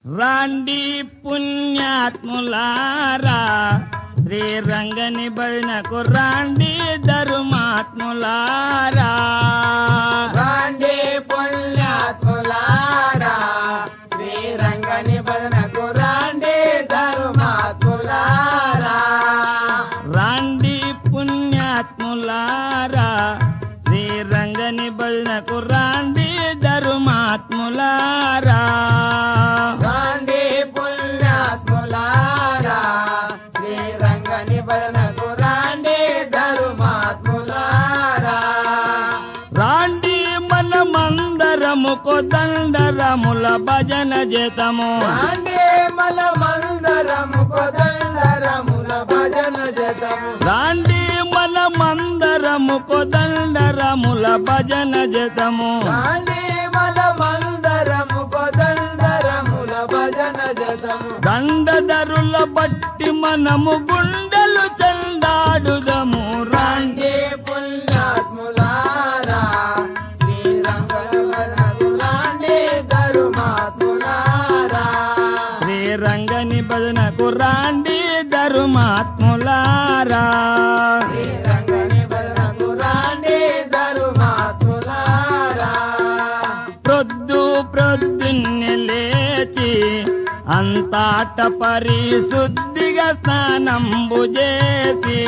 రాండి పుణ్యాత్ములారా శ్రీరంగని భజనకు రాండి ధర్మాత్ములారా రాండి పుణ్యాత్ములారా శ్రీరంగని భజనకు రాండి ధర్మాత్ములారా రాండి పుణ్యాత్ములారా శ్రీరంగని భజనకు రాండి ధర్మాత్ములారా రాండి పుణ్యాత్ములారా శ్రీరంగని భజనకు రాండి ధర్మాత్ములారా రాండి మనమందరము కొదండరముల భజన చేతము రాండి మల మందరము కొదండరముల భజన జతము రాండి మనమందరము కొదండరముల భజన చేతము రాండి మల మందరము కొదండరముల భజన జతము దండధరుల బట్టి మనము గుండెలు చెండాడుదము రాండి రాండి పుణ్యాత్ములారా శ్రీరంగని భజనకు రాండి ధర్మాత్ములారా శ్రీరంగని భజనకు రాండి ధర్మాత్ములారా శ్రీరంగని భజనకు రాండి ధర్మాత్ములారా ప్రొద్దు ప్రొద్దున్నే లేచి అంతాట పరిశుద్ధిగా స్నానంబు చేసి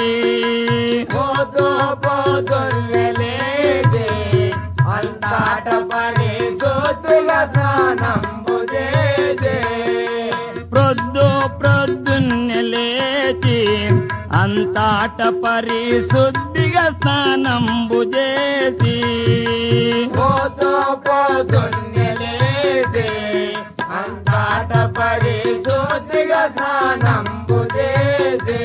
పోతూ పోతున్నే లేచి అంతాట పడి సోతుగా స్నానంబు చేసే ప్రొద్దు ప్రొద్దున్నే లేచి అంతాట పరిశుద్ధిగా స్నానంబు చేసి పోతూ పోతున్నే లేచి అంతాట పడి సోతుగా స్నానంబు చేసే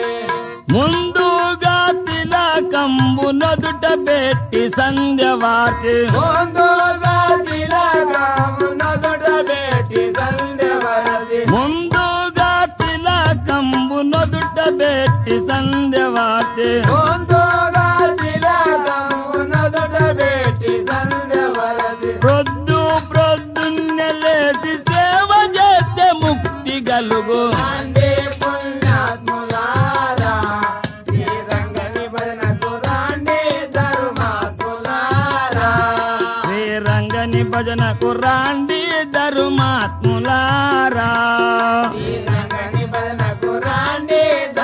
ముందుగా తిలకంబు నదుట పెట్టి సంధ్యవార్తి ముందుగా తిలకము నదుట పెట్టి సంధ్యవరది ముందుగా తిలకంబు నదుట పెట్టి సంధ్యవార్తి ముందుగా తిలకము నదుట పెట్టి సంధ్యవరది ప్రొద్దు ప్రొద్దున్నే లేచి సేవ చేస్తే ముక్తి గలుగు రాండి పుణ్యాత్ములారా శ్రీరంగని భజనకు రాండి ధర్మాత్ములారా శ్రీరంగని భజనకు రాండి ధర్మాత్ములారా శ్రీరంగని భజనకు రాండి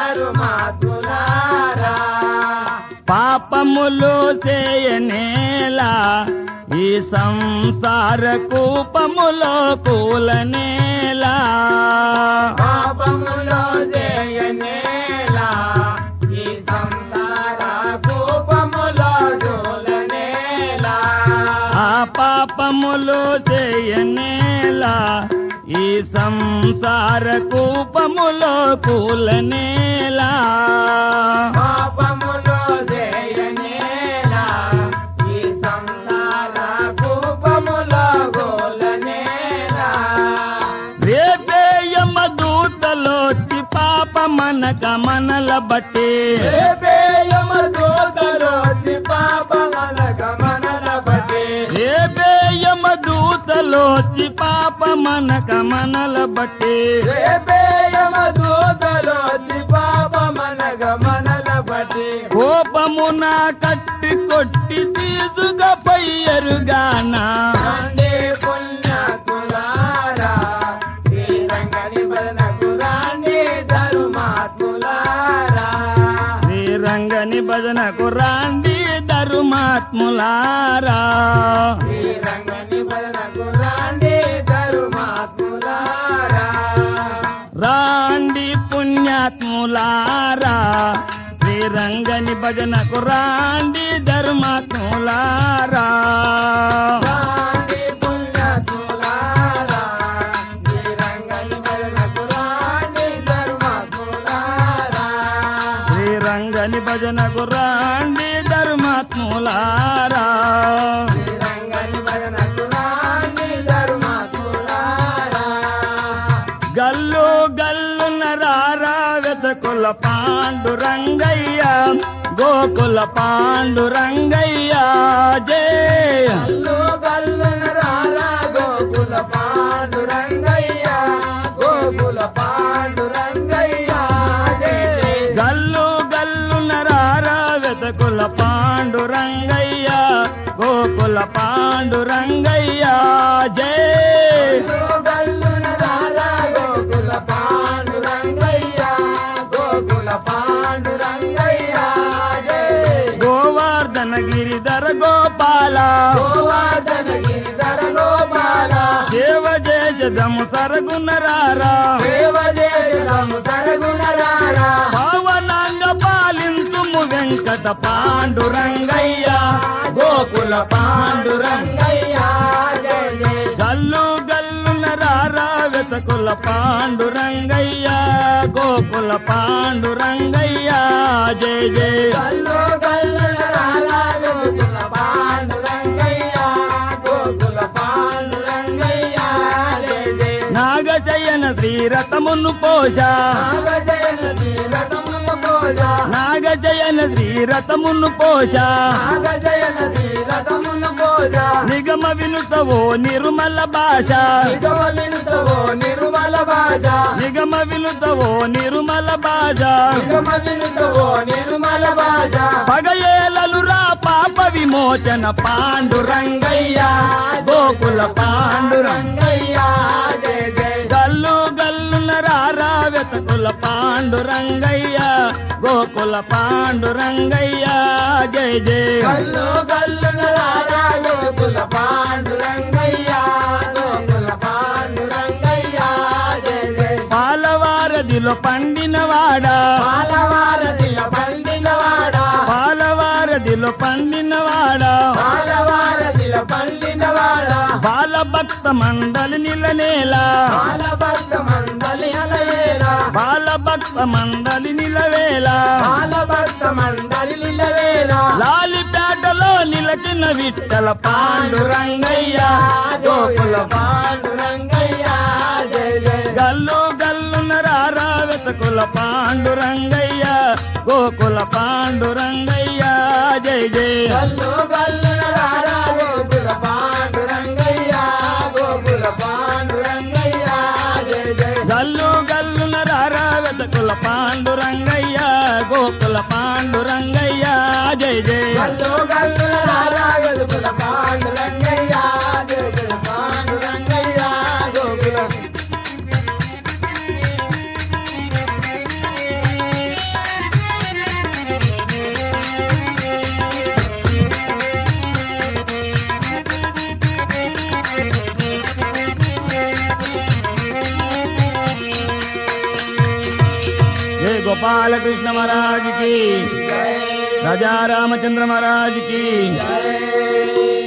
ధర్మాత్ములారా పాపములు చేయనేలా ఈ సంసార కూపములో కూలనేలా పాపములో చేయనేలా ఈ సంసార కూపములో జోలనేలా ఆ పాపములు చేయనేలా ఈ సంసార కూపములో కూలనేలా పాపములో చేయనేలా ఈ సంసార కూపములో గోలనేలా రేపే యమ దూతలోచి పాప మనక మనల బట్టి రేపేయమ దూతలోచి పాపమనగ మనల బట్టి రేపే యమ దూతలోచి పాప మనక మనల బట్టి రేపేయమ దూతలోచి పాపమనగ మనల బట్టి కోపమున కట్టి కొట్టి తీసుకపోయి ఎరుగానా రాండి పుణ్యాత్ములారా శ్రీరంగని భజనకు రాండి ధర్మాత్ములారా శ్రీరంగని భజనకు రాండి ధర్మాత్ములారా శ్రీరంగని భజనకు రాండి ధర్మాత్ములారా రాండి పుణ్యాత్ములారా శ్రీరంగని భజనకు రాండి ధర్మాత్ములారా రాండి పుణ్యాత్ములారా శ్రీరంగని భజనకు రాండి ధర్మాత్ములారా శ్రీరంగని భజనకు రాండి ధర్మాత్ములారా శ్రీరంగని భజనకు రాండి ధర్మాత్ములారా గల్లు గల్లున రారా వెతకుల పాండురంగయ్య గోకుల పాండురంగయ్య జయ గల్లు గల్లున రారా గోకుల పాండురంగయ్య గోవర్ధన గిరిధర గోపాల సేవ చేసదము సరగునరారా సేవ చేసము సరగుణరారా పావనాంగ పాలింతుము వెంకట పాండురంగయ్య గోకుల పాండురంగ రంగయ్య జయ జయ గల్లు గల్లున రారా వెతకుల పాండురంగయ్య గోకుల పాండురంగయ్య జయ జయ కల్లు కల్లుల రారా గోకుల పాండురంగయ్య గోకుల పాండురంగయ్య జయ జయ నాగచయన శ్రీరథమును పోష నాగజయన శ్రీరథముల పూజ నాగజయన శ్రీరథమును పోష నాగజయన శ్రీరథముల పూజ నిగమ వినుతవో నిర్మల భాష నిగమ నిలుతవో నిర్మల భాష నిగమ వినుతవో నిర్మల భాష నిగమ నిలుతవో నిర్మల భాష పగయేలలురా పాప విమోచన పాండురంగయ్య గోకుల పాండురంగ రంగయ్య జయ జయ గల్లు గల్లున రారా వెతకుల పాండురంగయ్య గోకుల పాండురంగయ్య జయ జయ కల్లు కల్లున రారా గోకుల పాండురంగయ్య గోకుల పాండురంగయ్య జయ జయ పాలవారదిలో పండినవాడా పాలవారదిల పండినవాడ పాలవారదిలో పండినవాడా పాలవారదిల పండినవాడ బాలభక్త మండలి నిలనేలా బాలభక్త మందలి అలయేరా బాలభక్త మండలి నిలవేలా బాలభక్త మందలి నిలవేరా లాలిపేటలో నిలచిన విట్టల పాండురంగయ్య గోకుల పాండురంగయ్య జయ జయ గల్లు గల్లున రారా వెతకుల పాండురంగయ్య గోకుల పాండురంగయ్య జయ జయ గల్లు గల్లున రారా గోకుల పాండురంగయ్య గోకుల పాండురంగయ్య జయ జయ గల్లు గల్లున రారా వెతకుల పాండురంగయ్య గోకుల పాండురంగయ్య జయ జయ గల్లు గల్లున రారా గోకుల పాండురంగయ్య గోకుల పాండురంగయ్య గోకుల జయ గోపాలకృష్ణ మహారాజ్ కి రాజా రామచంద్ర మహారాజ్ కి జయ